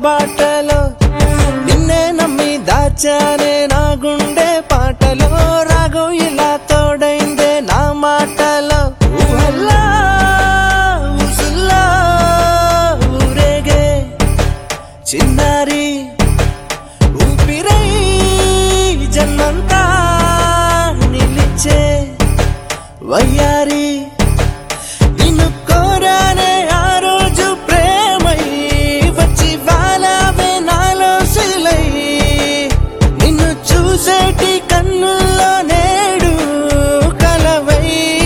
బాటలో నిన్నే నమ్మి దాచానే నా గుండె పాటలో రాగం ఇలా తోడైందే నా మాటలో ఊహల్లా ఊసుల్లా ఊరేగే చిన్నారి ఊపిరై జన్మంతా నిలిచే వయ్యారి నిన్ను కోరానే ఆ రోజు ప్రేమై వచ్చి వాలావే నాలో సిలై నిన్ను చూసేటి కన్నుల్లో నేడు కలవై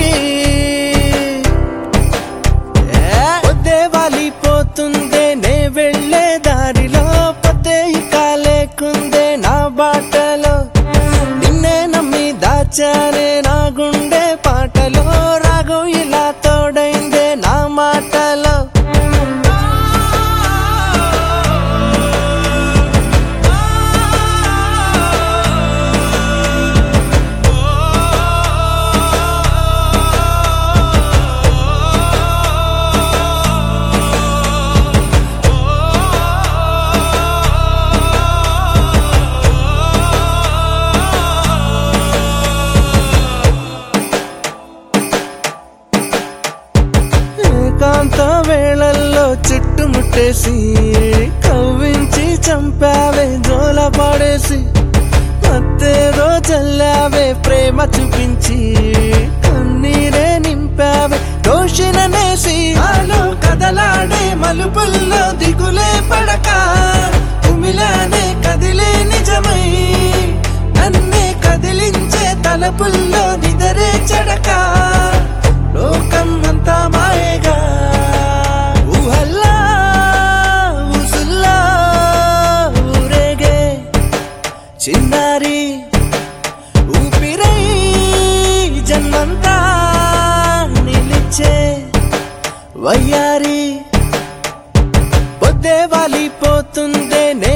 పొద్దే వాలిపోతుందే నే వెళ్ళే దారిలో పొద్దే ఇక లేకుందే నా బాటలో నిన్నే నమ్మి దాచానే నా గుండె పాటలో రాగం ఇలా తోడైందే నా మాటలో ఏకాంత వేళల్లో చుట్టుముట్టేసి కవ్వించి చంపావే జోల పాడేసి మత్తేదో చల్లావే ప్రేమ చూపించి కన్నీరే నింపావే దోషిననేసి ఆలో కదలాడే మలుపుల్లో దిగులే పడక కుమిలానే కదిలే నిజమై నన్నే కదిలించే తలపుల్లో నిదరే చెడక లోకం అంతా మాయేగా ఊహల్లా ఊసుల్లా ఊరేగే చిన్నారి ఊపిరై జన్మంతా నిలిచే వయ్యారి పొద్దే వాలిపోతుందే నే